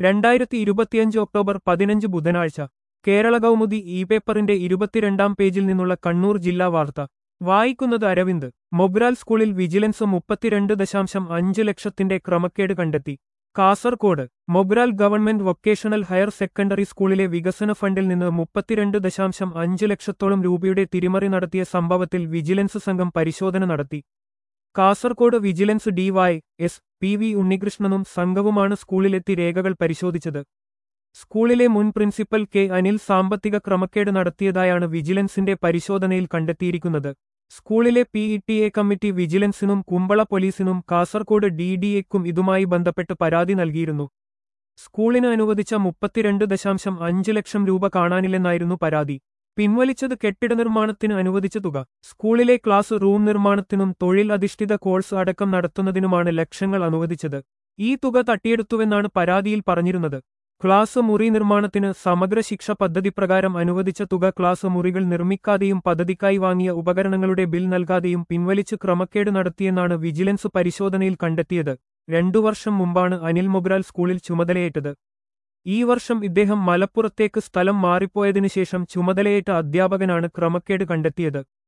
രണ്ടായിരത്തി ഇരുപത്തിയഞ്ച് ഒക്ടോബർ പതിനഞ്ച് ബുധനാഴ്ച കേരള കൗമുദി ഇ പേപ്പറിന്റെ ഇരുപത്തിരണ്ടാം പേജിൽ നിന്നുള്ള കണ്ണൂർ ജില്ലാ വാർത്ത വായിക്കുന്നത് അരവിന്ദ് മൊബ്രാൽ സ്കൂളിൽ വിജിലൻസ് മുപ്പത്തിരണ്ട് ദശാംശം അഞ്ച് ലക്ഷത്തിന്റെ ക്രമക്കേട് കണ്ടെത്തി കാസർകോട് മൊബ്രാൽ ഗവൺമെന്റ് വൊക്കേഷണൽ ഹയർ സെക്കൻഡറി സ്കൂളിലെ വികസന ഫണ്ടിൽ നിന്ന് മുപ്പത്തിരണ്ട് ദശാംശം അഞ്ച് ലക്ഷത്തോളം രൂപയുടെ തിരിമറി നടത്തിയ സംഭവത്തിൽ വിജിലൻസ് സംഘം പരിശോധന നടത്തി Kasaragod vigilance DY S P V ഉണ്ണികൃഷ്ണനും സംഘവുമാണ് സ്കൂളിലെത്തി രേഖകൾ പരിശോധിച്ചത് സ്കൂളിലെ മുൻ പ്രിൻസിപ്പൽ കെ അനിൽ സാമ്പത്തിക ക്രമക്കേട് നടത്തിയതായാണ് വിജിലൻസിന്റെ പരിശോധനയിൽ കണ്ടെത്തിയിരിക്കുന്നത് സ്കൂളിലെ P E T A committee വിജിലൻസിനും കുമ്പള പോലീസിനും കാസർകോട് ഡി ഡി എക്കും ഇതുമായി ബന്ധപ്പെട്ട് പരാതി നൽകിയിരുന്നു സ്കൂളിന് അനുവദിച്ച മുപ്പത്തിരണ്ട് ദശാംശം അഞ്ച് ലക്ഷം രൂപ കാണാനില്ലെന്നായിരുന്നു പരാതി പിൻവലിച്ചത് കെട്ടിട നിർമ്മാണത്തിന് അനുവദിച്ച തുക സ്കൂളിലെ ക്ലാസ് റൂം നിർമ്മാണത്തിനും തൊഴിൽ അധിഷ്ഠിത കോഴ്സ് അടക്കം നടത്തുന്നതിനുമാണ് ലക്ഷങ്ങൾ അനുവദിച്ചത് ഈ തുക തട്ടിയെടുത്തുവെന്നാണ് പരാതിയിൽ പറഞ്ഞിരുന്നത് ക്ലാസ് മുറി നിർമ്മാണത്തിന് സമഗ്ര ശിക്ഷ പദ്ധതി പ്രകാരം അനുവദിച്ച തുക ക്ലാസ് മുറികൾ നിർമ്മിക്കാതെയും പദ്ധതിക്കായി വാങ്ങിയ ഉപകരണങ്ങളുടെ ബിൽ നൽകാതെയും പിൻവലിച്ച് ക്രമക്കേട് നടത്തിയെന്നാണ് വിജിലൻസ് പരിശോധനയിൽ കണ്ടെത്തിയത് രണ്ടു വർഷം മുമ്പാണ് അനിൽ മൊഗ്രാൽ സ്കൂളിൽ ചുമതലയേറ്റത് ഈ വർഷം ഇദ്ദേഹം മലപ്പുറത്തേക്ക് സ്ഥലം മാറിപ്പോയതിനു ശേഷം ചുമതലയേറ്റ അധ്യാപകനാണ് ക്രമക്കേട് കണ്ടെത്തിയത്